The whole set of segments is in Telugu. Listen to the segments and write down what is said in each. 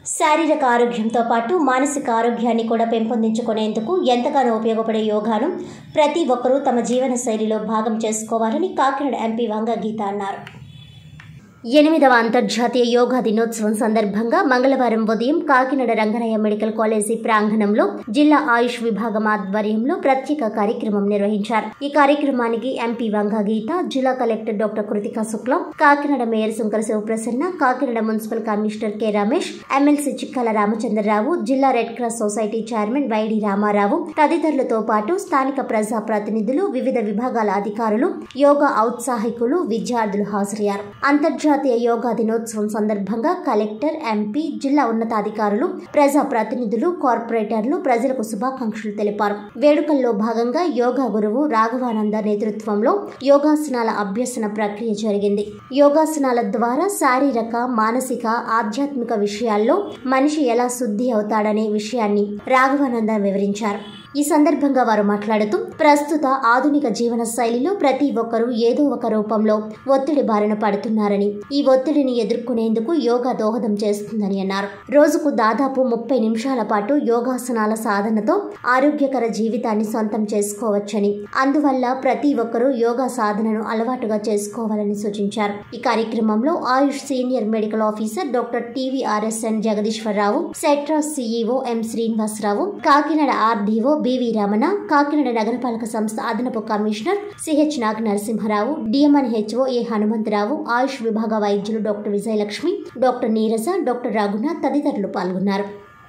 శారీరక ఆరోగ్యంతో పాటు మానసిక ఆరోగ్యాన్ని కూడా పెంపొందించుకునేందుకు ఎంతగానో ఉపయోగపడే యోగాను ప్రతి ఒక్కరూ తమ జీవన శైలిలో భాగం చేసుకోవాలని కాకినాడ ఎంపీ వంగ గీత అన్నారు ఎనిమిదవ అంతర్జాతీయ యోగా దినోత్సవం సందర్భంగా మంగళవారం ఉదయం కాకినాడ రంగనయ్య మెడికల్ కాలేజీ ప్రాంగణంలో జిల్లా ఆయుష్ విభాగం ఆధ్వర్యంలో ప్రత్యేక కార్యక్రమం నిర్వహించారు ఈ కార్యక్రమానికి ఎంపీ వంగ గీత జిల్లా collector doctor Kritika Shukla Kakinada mayor Sankara Sivaprasanna Kakinada municipal commissioner K Ramesh MLC Chikkala Ramachandrarao జిల్లా red cross society chairman YD Ramarao తదితరులతో పాటు స్థానిక ప్రజా ప్రతినిధులు వివిధ విభాగాల అధికారులు యోగా ఔత్సాహికులు విద్యార్థులు హాజరయ్యారు అంతర్జాతీయ యోగా దినోత్సవం సందర్భంగా కలెక్టర్ ఎంపీ జిల్లా ఉన్నతాధికారులు ప్రజా ప్రతినిధులు కార్పొరేటర్లు ప్రజలకు శుభాకాంక్షలు తెలిపారు వేడుకల్లో భాగంగా యోగా గురువు రాఘవానంద నేతృత్వంలో యోగాసనాల అభ్యసన ప్రక్రియ జరిగింది యోగాసనాల ద్వారా శారీరక మానసిక ఆధ్యాత్మిక విషయాల్లో మనిషి ఎలా శుద్ధి అవుతాడనే విషయాన్ని రాఘవానంద వివరించారు ఈ సందర్భంగా వారు మాట్లాడుతూ ప్రస్తుత ఆధునిక జీవన శైలిలో ప్రతి ఒక్కరూ ఏదో ఒక రూపంలో ఒత్తిడి బారిన పడుతున్నారని ఈ ఒత్తిడిని ఎదుర్కొనేందుకు యోగా దోహదం చేస్తుందని అన్నారు రోజుకు దాదాపు ముప్పై నిమిషాల పాటు యోగాసనాల సాధనతో ఆరోగ్యకర జీవితాన్ని సొంతం చేసుకోవచ్చని అందువల్ల ప్రతి ఒక్కరూ యోగా సాధనను అలవాటుగా చేసుకోవాలని సూచించారు ఈ కార్యక్రమంలో AYUSH senior medical officer doctor TVRSN Jagadeeswararao సెట్రా CEO M Srinivasarao Kakinada RDO BV Ramana Kakinada నగరపాలక సంస్థ అదనపు commissioner CH Naga Narasimharao DMN HO A Hanumantharao AYUSH విభాగ వైద్యులు doctor Vijayalakshmi doctor Neeraja doctor Raghunath తదితరులు పాల్గొన్నారు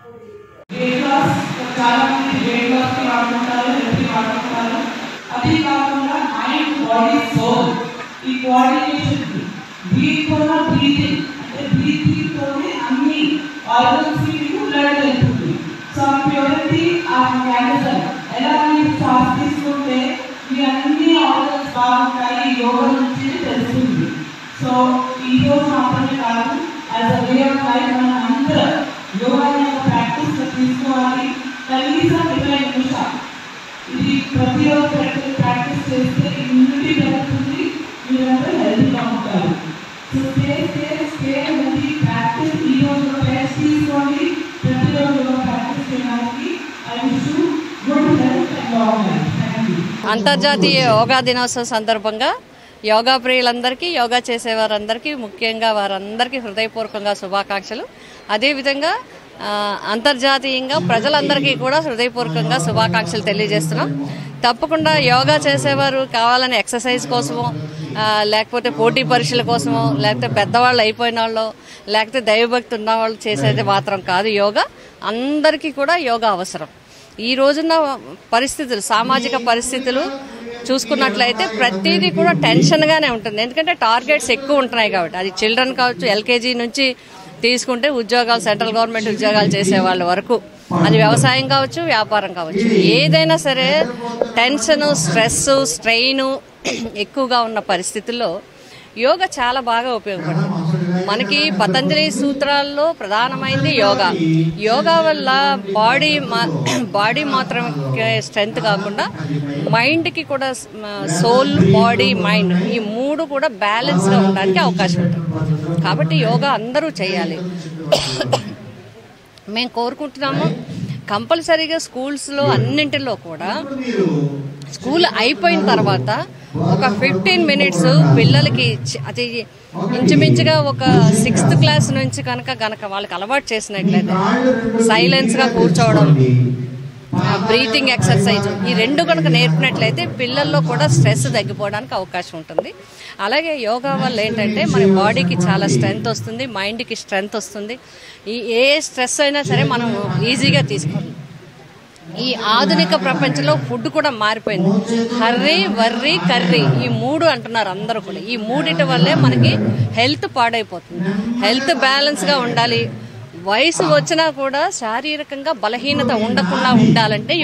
వెయిట్ లాస్ చాలా మంది వెయిట్ లాస్ కి వాడుకుంటారు హెల్త్ కి వాడుకుంటారు అది కాకుండా మైండ్ బాడీ సోల్ ఈ కోఆర్డినేషన్ బ్రీత్ కూడా బ్రీతింగ్ అంటే బ్రీతింగ్ తోనే అన్ని ఆర్గన్స్ కి మీకు బ్లడ్ వెళ్తుంది సో ఆ ప్యూరిటీ ఆ క్యాన్సర్ ఎలా మీరు శ్వాస తీసుకుంటే మీ అన్ని ఆర్గన్స్ బాగుంటాయి యోగా నుంచి తెలుస్తుంది సో ఈ రోజు మాత్రమే కాదు as a way of life మనం అందరూ యోగాని ఒక ప్రాక్టీస్ తీసుకోవాలి కనీసం ఇరవై నిమిషాలు ఇది ప్రతిరోజు ప్రాక్టీస్ ప్రాక్టీస్ చేస్తే ఇమ్యూనిటీ పెరుగుతుంది మీరందరూ హెల్తీగా ఉంటారు so stay stay stay healthy practice ఈ రోజు టెస్ట్ తీసుకోండి ప్రతిరోజు యోగా ప్రాక్టీస్ చేయడానికి I wish you good health and long life thank you అంతర్జాతీయ యోగా దినోత్సవం సందర్భంగా యోగా ప్రియులందరికీ యోగా చేసేవారందరికీ ముఖ్యంగా వారందరికీ హృదయపూర్వకంగా శుభాకాంక్షలు అదేవిధంగా ఆ, అంతర్జాతీయంగా ప్రజలందరికీ కూడా హృదయపూర్వకంగా శుభాకాంక్షలు తెలియజేస్తున్నాం తప్పకుండా యోగా చేసేవారు కావాలని ఎక్సర్సైజ్ కోసమో ఆ, లేకపోతే పోటీ పరీక్షల కోసమో లేకపోతే పెద్దవాళ్ళు అయిపోయిన వాళ్ళు లేకపోతే దైవభక్తి ఉన్న వాళ్ళు చేసేది మాత్రం కాదు యోగా అందరికీ కూడా యోగా అవసరం ఈ రోజున్న పరిస్థితులు సామాజిక పరిస్థితులు చూసుకున్నట్లయితే ప్రతిదీ కూడా టెన్షన్గానే ఉంటుంది ఎందుకంటే టార్గెట్స్ ఎక్కువ ఉంటున్నాయి కాబట్టి అది చిల్డ్రన్ కావచ్చు ఎల్కేజీ నుంచి తీసుకుంటే ఉద్యోగాలు సెంట్రల్ గవర్నమెంట్ ఉద్యోగాలు చేసే వాళ్ళ వరకు అది వ్యవసాయం కావచ్చు వ్యాపారం కావచ్చు ఏదైనా సరే టెన్షన్ స్ట్రెస్ స్ట్రెయిన్ ఎక్కువగా ఉన్న పరిస్థితుల్లో యోగా చాలా బాగా ఉపయోగపడుతుంది మనకి పతంజలి సూత్రాల్లో ప్రధానమైనది యోగా యోగా వల్ల బాడీ మా- బాడీ మాత్రం స్ట్రెంగ్త్ కాకుండా మైండ్కి కూడా సోల్ బాడీ మైండ్ ఈ మూడు కూడా బ్యాలెన్స్గా ఉండడానికి అవకాశం ఉంటుంది కాబట్టి యోగా అందరూ చేయాలి మేము కోరుకుంటున్నాము కంపల్సరీగా స్కూల్స్లో అన్నింటిలో కూడా స్కూల్ అయిపోయిన తర్వాత ఒక ఫిఫ్టీన్ మినిట్స్ పిల్లలకి ఇచ్చి- అది ఇంచుమించుగా ఒక సిక్స్త్ క్లాస్ నుంచి కనుక గనక వాళ్ళకి అలవాటు చేసినట్లయితే సైలెన్స్గా కూర్చోవడం బ్రీతింగ్ ఎక్సర్సైజ్ ఈ రెండు కనుక నేర్పినట్లయితే పిల్లల్లో కూడా స్ట్రెస్ తగ్గిపోవడానికి అవకాశం ఉంటుంది అలాగే యోగా వల్ల ఏంటంటే మన బాడీకి చాలా స్ట్రెంగ్త్ వస్తుంది మైండ్కి స్ట్రెంగ్త్ వస్తుంది ఈ ఏ స్ట్రెస్ అయినా సరే మనం ఈజీగా తీసుకోవాలి ఈ ఆధునిక ప్రపంచంలో ఫుడ్ కూడా మారిపోయింది హర్రీ వర్రీ కర్రీ ఈ మూడు అంటున్నారు అందరూ కూడా ఈ మూడిటి వల్లే మనకి హెల్త్ పాడైపోతుంది హెల్త్ బ్యాలెన్స్గా ఉండాలి వయసు వచ్చినా కూడా శారీరకంగా బలహీనత ఉండకుండా ఉండాలంటే